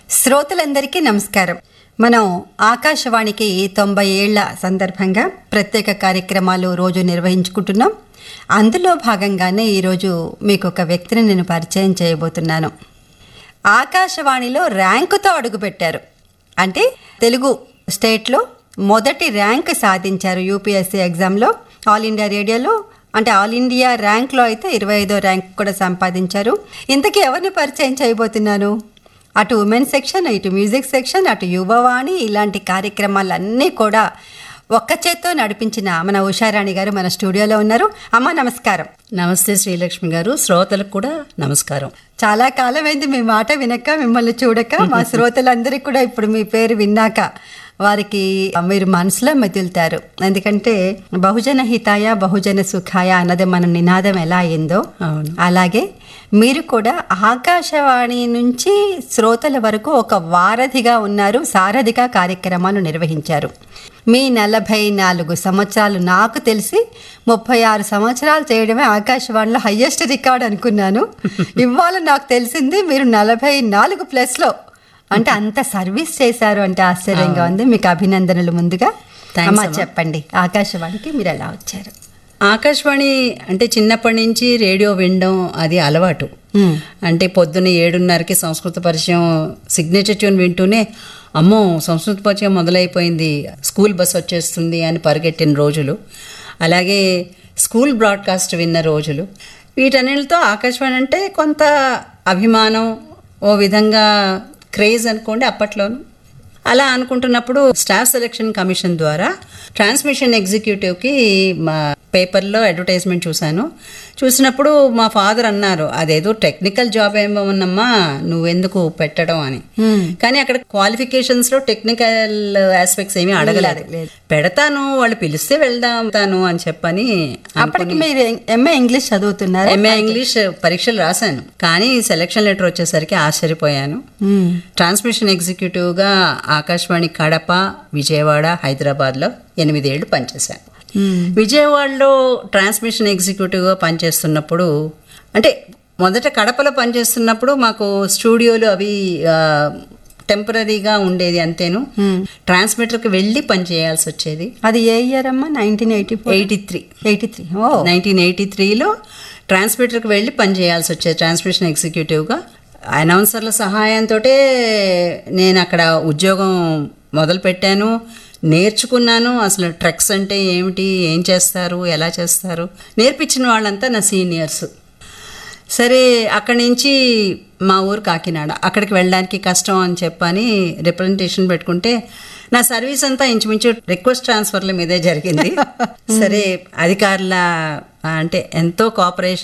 శ్రోతలందరికీ నమస్కారం మనం ఆకాశవాణికి తొంభై ఏళ్ల సందర్భంగా ప్రత్యేక కార్యక్రమాలు రోజు నిర్వహించుకుంటున్నాం అందులో భాగంగానే ఈరోజు మీకు ఒక వ్యక్తిని నేను పరిచయం చేయబోతున్నాను ఆకాశవాణిలో ర్యాంకుతో అడుగుపెట్టారు అంటే తెలుగు స్టేట్లో మొదటి ర్యాంక్ సాధించారు యూపీఎస్సీ ఎగ్జామ్లో ఆల్ ఇండియా రేడియోలో అంటే ఆల్ ఇండియా ర్యాంక్లో అయితే ఇరవై ఐదో ర్యాంక్ కూడా సంపాదించారు ఇంతకీ ఎవరిని పరిచయం చేయబోతున్నాను అటు ఉమెన్ సెక్షన్ ఇటు మ్యూజిక్ సెక్షన్ అటు యువవాణి ఇలాంటి కార్యక్రమాలన్నీ కూడా ఒక్క చేత్తో నడిపించిన మన ఉషారాణి గారు మన స్టూడియోలో ఉన్నారు అమ్మ నమస్కారం నమస్తే శ్రీలక్ష్మి గారు శ్రోతలకు కూడా నమస్కారం చాలా కాలమైంది మీ మాట వినక మిమ్మల్ని చూడక మా శ్రోతలందరికీ కూడా ఇప్పుడు మీ పేరు విన్నాక వారికి మీరు మనసులో మెదులుతారు ఎందుకంటే బహుజన హితాయ బహుజన సుఖాయ అన్నది మన నినాదం ఎలా అయిందో అవును అలాగే మీరు కూడా ఆకాశవాణి నుంచి శ్రోతల వరకు ఒక వారధిగా ఉన్నారు సారథిగా కార్యక్రమాలు నిర్వహించారు మీ నలభై నాలుగు సంవత్సరాలు నాకు తెలిసి ముప్పై ఆరు సంవత్సరాలు చేయడమే ఆకాశవాణిలో హయ్యెస్ట్ రికార్డ్ అనుకున్నాను ఇవాళ నాకు తెలిసింది మీరు నలభై నాలుగు ప్లస్లో అంటే అంత సర్వీస్ చేశారు అంటే ఆశ్చర్యంగా ఉంది మీకు అభినందనలు ముందుగా Thanks, అమ్మా అమ్మా. చెప్పండి ఆకాశవాణికి మీరు ఎలా వచ్చారు ఆకాశవాణి అంటే చిన్నప్పటి నుంచి రేడియో వినడం అది అలవాటు మ్మ్. అంటే పొద్దున్న ఏడున్నరకి సంస్కృత పరిచయం సిగ్నేచర్ ట్యూన్ వింటూనే అమ్మో సంస్కృత పరిచయం మొదలైపోయింది స్కూల్ బస్ వచ్చేస్తుంది అని పరిగెట్టిన రోజులు అలాగే స్కూల్ బ్రాడ్కాస్ట్ విన్న రోజులు వీటన్నిటితో ఆకాశవాణి అంటే కొంత అభిమానం ఓ విధంగా క్రేజ్ అనుకోండి అప్పట్లోను అలా అనుకుంటున్నప్పుడు స్టాఫ్ సెలక్షన్ కమిషన్ ద్వారా ట్రాన్స్మిషన్ ఎగ్జిక్యూటివ్కి మా పేపర్లో అడ్వర్టైజ్మెంట్ చూశాను చూసినప్పుడు మా ఫాదర్ అన్నారు అదేదో టెక్నికల్ జాబ్ ఏమో ఉన్నమ్మా నువ్వెందుకు పెట్టడం అని కానీ అక్కడ క్వాలిఫికేషన్స్లో టెక్నికల్ ఆస్పెక్ట్స్ ఏమీ అడగలేదు లేదు. పెడతాను వాళ్ళు పిలిస్తే వెళ్దాం అని చెప్పని అప్పటికి మీరు ఎంఏ ఇంగ్లీష్ చదువుతున్నారు ఎంఏ ఇంగ్లీష్ పరీక్షలు రాశాను కానీ సెలక్షన్ లెటర్ వచ్చేసరికి ఆశ్చర్యపోయాను ట్రాన్స్మిషన్ ఎగ్జిక్యూటివ్గా ఆకాశవాణి కడప విజయవాడ హైదరాబాద్లో ఎనిమిదేళ్లు పనిచేశాను విజయవాడలో ట్రాన్స్మిషన్ ఎగ్జిక్యూటివ్గా పనిచేస్తున్నప్పుడు అంటే మొదట కడపలో పనిచేస్తున్నప్పుడు మాకు స్టూడియోలు అవి ఆ, టెంపరీగా ఉండేది అంతేను ట్రాన్స్మిటర్కి వెళ్ళి పని చేయాల్సి వచ్చేది అది ఏ ఇయర్ అమ్మా nineteen eighty four eighty three eighty three ఓ నైన్టీన్ ఎయిటీ త్రీలో ట్రాన్స్మిటర్కి వెళ్ళి పని చేయాల్సి వచ్చేది ట్రాన్స్మిషన్ ఎగ్జిక్యూటివ్గా అనౌన్సర్ల సహాయంతో నేను అక్కడ ఉద్యోగం మొదలు పెట్టాను నేర్చుకున్నాను అసలు ట్రెక్స్ అంటే ఏమిటి ఏం చేస్తారు ఎలా చేస్తారు నేర్పించిన వాళ్ళంతా నా సీనియర్స్ సరే అక్కడి నుంచి మా ఊరు కాకినాడ అక్కడికి వెళ్ళడానికి కష్టం అని చెప్పని రిప్రజెంటేషన్ పెట్టుకుంటే నా సర్వీస్ అంతా ఇంచుమించు రిక్వెస్ట్ ట్రాన్స్ఫర్ల మీదే జరిగింది సరే అధికారుల అంటే ఎంతో కోఆపరేషన్